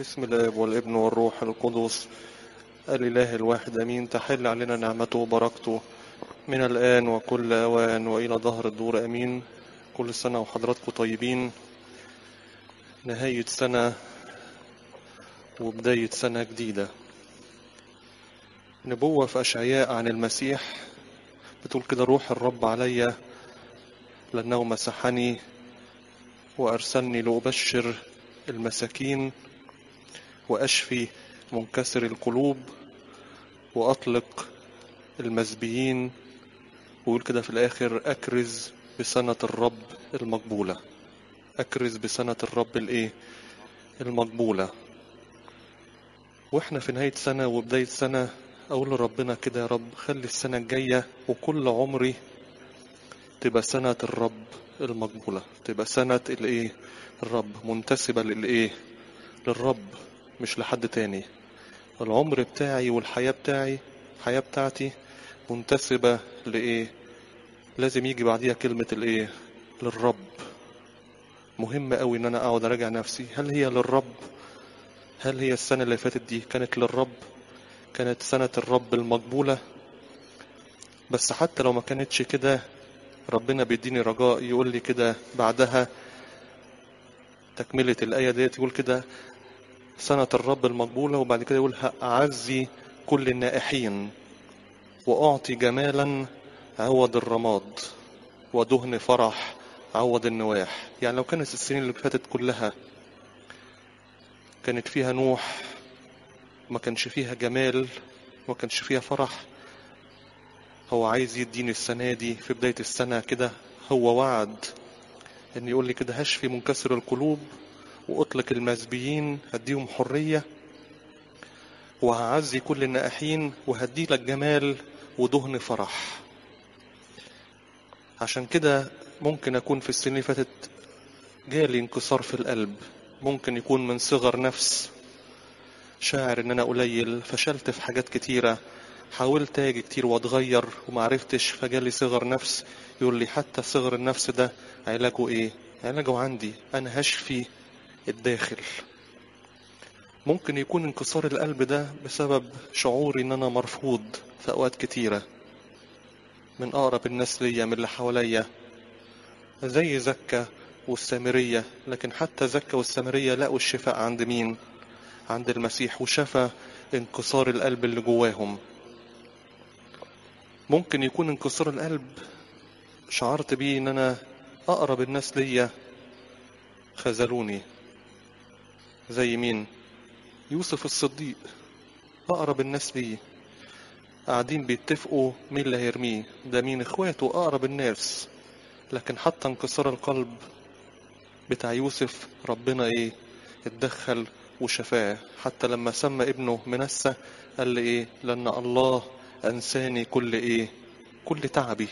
بسم الاب والابن والروح القدس الاله الواحد امين تحل علينا نعمته وبركته من الان وكل اوان والى ظهر الدور امين كل سنه وحضراتكم طيبين نهايه سنه وبدايه سنه جديده نبوه في اشعياء عن المسيح بتقول كده روح الرب عليا لانه مسحني وارسلني لابشر المساكين واشفي منكسر القلوب واطلق المزبيين ويقول كده في الاخر اكرز بسنة الرب المقبولة اكرز بسنة الرب الايه المقبولة واحنا في نهاية سنة وبداية سنة اقول لربنا كده يا رب خلي السنة الجاية وكل عمري تبقى سنة الرب المقبولة تبقى سنة الايه الرب منتسبة للايه للرب مش لحد تاني العمر بتاعي والحياة بتاعي الحياة بتاعتي منتسبة لإيه لازم يجي بعديها كلمة الإيه للرب مهم قوي إن أنا أقعد أراجع نفسي هل هي للرب هل هي السنة اللي فاتت دي كانت للرب كانت سنة الرب المقبولة بس حتى لو ما كانتش كده ربنا بيديني رجاء يقول لي كده بعدها تكملة الآية ديت يقول كده سنة الرب المقبولة وبعد كده يقول أعزي كل النائحين وأعطي جمالا عوض الرماد ودهن فرح عوض النواح يعني لو كانت السنين اللي فاتت كلها كانت فيها نوح ما كانش فيها جمال ما كانش فيها فرح هو عايز يديني السنة دي في بداية السنة كده هو وعد ان يقول لي كده هشفي منكسر القلوب واطلق المزبيين هديهم حرية وهعزي كل النائحين وهدي لك جمال ودهن فرح عشان كده ممكن اكون في السنين اللي فاتت جالي انكسار في القلب ممكن يكون من صغر نفس شاعر ان انا قليل فشلت في حاجات كتيرة حاولت اجي كتير واتغير ومعرفتش فجالي صغر نفس يقول لي حتى صغر النفس ده علاجه ايه علاجه عندي انا هشفي الداخل ممكن يكون انكسار القلب ده بسبب شعوري ان انا مرفوض في اوقات كتيرة من اقرب الناس ليا من اللي حواليا زي زكا والسامرية لكن حتى زكا والسامرية لقوا الشفاء عند مين عند المسيح وشفى انكسار القلب اللي جواهم ممكن يكون انكسار القلب شعرت بيه ان انا اقرب الناس ليا خذلوني زي مين يوسف الصديق اقرب الناس ليه قاعدين بيتفقوا مين اللي هيرميه ده مين اخواته اقرب الناس لكن حتى انكسار القلب بتاع يوسف ربنا ايه اتدخل وشفاه حتى لما سمى ابنه منسى قال لي ايه لان الله انساني كل ايه كل تعبي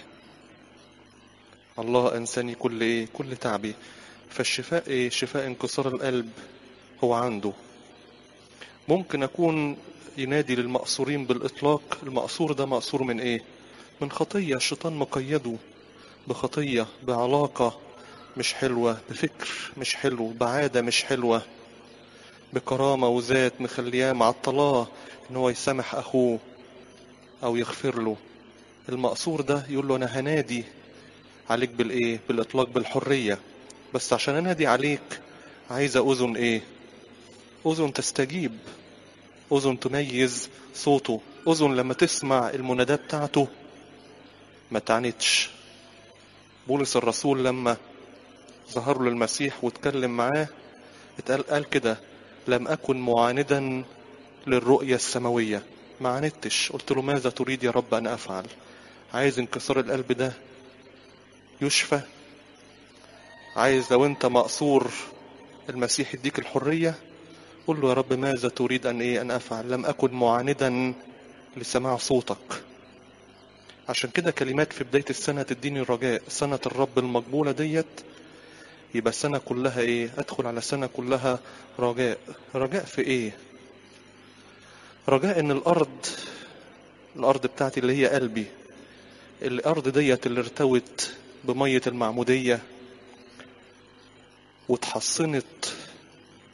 الله انساني كل ايه كل تعبي فالشفاء ايه شفاء انكسار القلب هو عنده ممكن اكون ينادي للمقصورين بالاطلاق المقصور ده مقصور من ايه من خطية الشيطان مقيده بخطية بعلاقة مش حلوة بفكر مش حلو بعادة مش حلوة بكرامة وذات مخلياه معطلاه ان هو يسامح اخوه او يغفر له المقصور ده يقول له انا هنادي عليك بالايه بالاطلاق بالحرية بس عشان انادي عليك عايزة اذن ايه اذن تستجيب اذن تميز صوته اذن لما تسمع المناداة بتاعته ما تعنتش بولس الرسول لما ظهر له المسيح واتكلم معاه اتقال قال كده لم اكن معاندا للرؤية السماوية ما عاندتش قلت له ماذا تريد يا رب ان افعل عايز انكسار القلب ده يشفى عايز لو انت مقصور المسيح يديك الحرية قل له يا رب ماذا تريد ان ايه ان افعل لم اكن معاندا لسماع صوتك عشان كده كلمات في بداية السنة تديني الرجاء سنة الرب المقبولة ديت يبقى السنة كلها ايه ادخل على سنة كلها رجاء رجاء في ايه رجاء ان الارض الارض بتاعتي اللي هي قلبي الارض ديت اللي ارتوت بمية المعمودية واتحصنت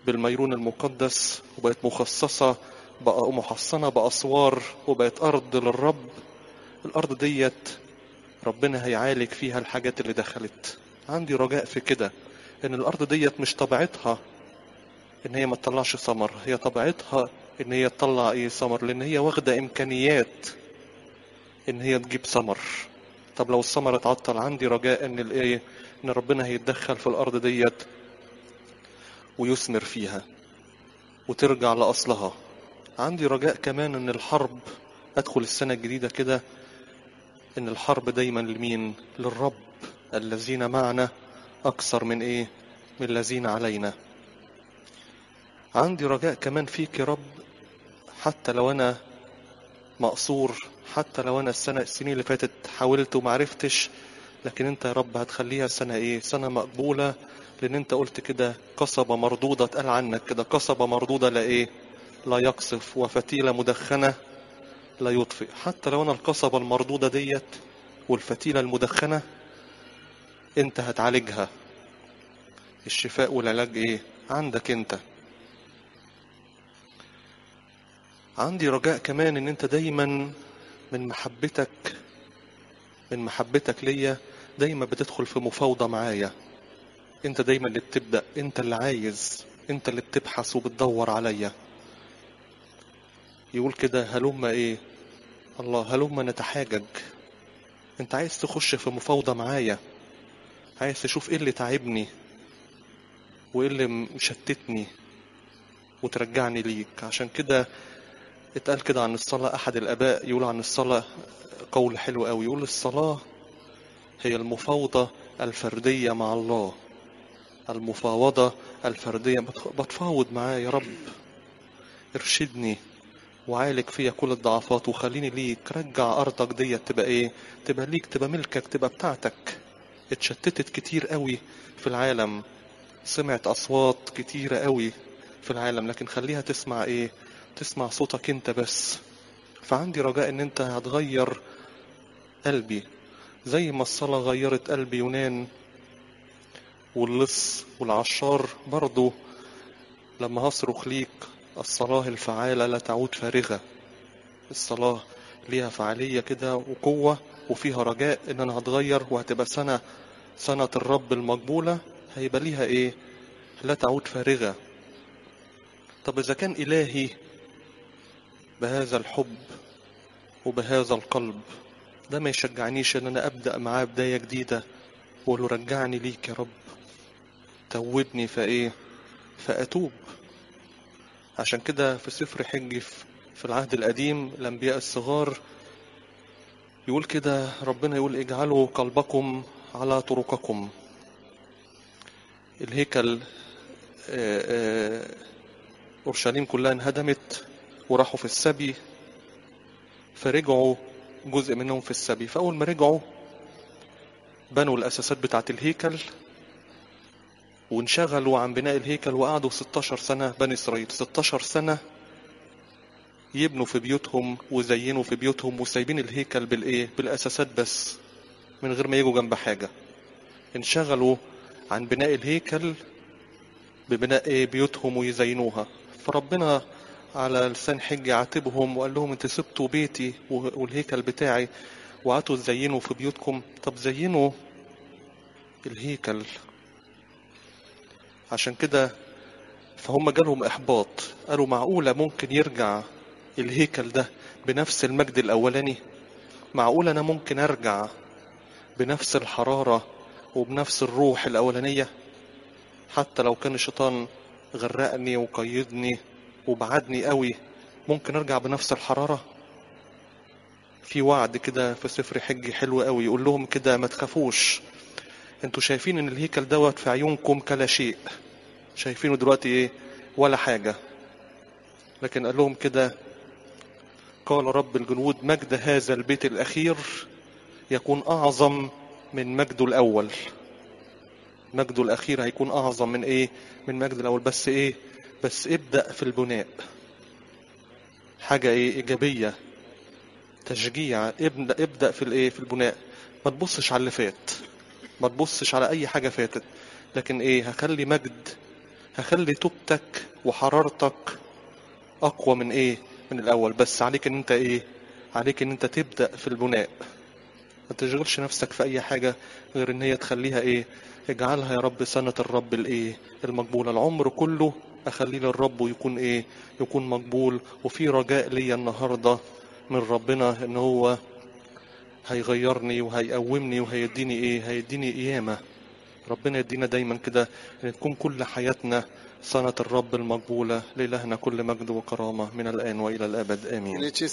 بالميرون المقدس وبقت مخصصة بقى محصنة بأسوار وبقت أرض للرب الأرض ديت ربنا هيعالج فيها الحاجات اللي دخلت عندي رجاء في كده إن الأرض ديت مش طبيعتها إن هي ما تطلعش ثمر هي طبيعتها إن هي تطلع إيه ثمر لأن هي واخدة إمكانيات إن هي تجيب ثمر طب لو الثمر اتعطل عندي رجاء إن الإيه إن ربنا هيتدخل في الأرض ديت ويثمر فيها وترجع لأصلها عندي رجاء كمان ان الحرب ادخل السنة الجديدة كده ان الحرب دايما لمين للرب الذين معنا اكثر من ايه من الذين علينا عندي رجاء كمان فيك يا رب حتى لو انا مقصور حتى لو انا السنة السنين اللي فاتت حاولت ومعرفتش لكن انت يا رب هتخليها سنة ايه سنة مقبولة لان انت قلت كده قصبة مردودة اتقال عنك كده قصبة مردودة لا ايه لا يقصف وفتيلة مدخنة لا يطفئ حتى لو انا القصبة المردودة ديت والفتيلة المدخنة انت هتعالجها الشفاء والعلاج ايه عندك انت عندي رجاء كمان ان انت دايما من محبتك من محبتك ليا دايما بتدخل في مفاوضة معايا انت دايما اللي بتبدأ انت اللي عايز انت اللي بتبحث وبتدور عليا يقول كده هلم ايه الله هلم نتحاجج انت عايز تخش في مفاوضة معايا عايز تشوف ايه اللي تعبني وايه اللي مشتتني وترجعني ليك عشان كده اتقال كده عن الصلاة احد الاباء يقول عن الصلاة قول حلو قوي يقول الصلاة هي المفاوضة الفردية مع الله المفاوضة الفردية بتفاوض معاه يا رب ارشدني وعالج فيا كل الضعفات وخليني ليك رجع ارضك ديت تبقى ايه تبقى ليك تبقى ملكك تبقى بتاعتك اتشتتت كتير قوي في العالم سمعت اصوات كتيرة قوي في العالم لكن خليها تسمع ايه تسمع صوتك انت بس فعندي رجاء ان انت هتغير قلبي زي ما الصلاة غيرت قلب يونان واللص والعشار برضو لما هصرخ ليك الصلاة الفعالة لا تعود فارغة الصلاة ليها فعالية كده وقوة وفيها رجاء ان انا هتغير وهتبقى سنة سنة الرب المقبولة هيبقى ليها ايه لا تعود فارغة طب اذا كان الهي بهذا الحب وبهذا القلب ده ما يشجعنيش ان انا ابدأ معاه بداية جديدة واقول له رجعني ليك يا رب توبني فايه فاتوب عشان كده في سفر حج في العهد القديم الأنبياء الصغار يقول كده ربنا يقول اجعلوا قلبكم على طرقكم الهيكل أورشليم كلها انهدمت وراحوا في السبي فرجعوا جزء منهم في السبي فأول ما رجعوا بنوا الأساسات بتاعة الهيكل وانشغلوا عن بناء الهيكل وقعدوا 16 سنة بني إسرائيل 16 سنة يبنوا في بيوتهم ويزينوا في بيوتهم وسايبين الهيكل بالإيه بالأساسات بس من غير ما يجوا جنب حاجة انشغلوا عن بناء الهيكل ببناء إيه بيوتهم ويزينوها فربنا على لسان حج يعاتبهم وقال لهم انت سبتوا بيتي والهيكل بتاعي وقعدتوا تزينوا في بيوتكم طب زينوا الهيكل عشان كده فهم جالهم احباط قالوا معقوله ممكن يرجع الهيكل ده بنفس المجد الاولاني معقوله انا ممكن ارجع بنفس الحراره وبنفس الروح الاولانيه حتى لو كان الشيطان غرقني وقيدني وبعدني قوي ممكن ارجع بنفس الحراره في وعد كده في سفر حج حلو قوي يقول لهم كده ما تخافوش انتوا شايفين ان الهيكل دوت في عيونكم كلا شيء شايفينه دلوقتي ايه ولا حاجة لكن قال لهم كده قال رب الجنود مجد هذا البيت الأخير يكون أعظم من مجده الأول مجده الأخير هيكون أعظم من إيه من مجد الأول بس إيه بس ابدأ في البناء حاجة إيه إيجابية تشجيع ابدأ ابدأ في الإيه في البناء ما تبصش على اللي فات ما تبصش على أي حاجة فاتت لكن إيه هخلي مجد هخلي توبتك وحرارتك اقوى من ايه من الاول بس عليك ان انت ايه عليك ان انت تبدا في البناء ما تشغلش نفسك في اي حاجه غير ان هي تخليها ايه اجعلها يا رب سنه الرب الايه المقبوله العمر كله اخليه للرب ويكون ايه يكون مقبول وفي رجاء ليا النهارده من ربنا ان هو هيغيرني وهيقومني وهيديني ايه هيديني قيامه ربنا يدينا دايما كده ان تكون كل حياتنا سنة الرب المقبولة لإلهنا كل مجد وكرامة من الآن وإلى الأبد آمين Ile ce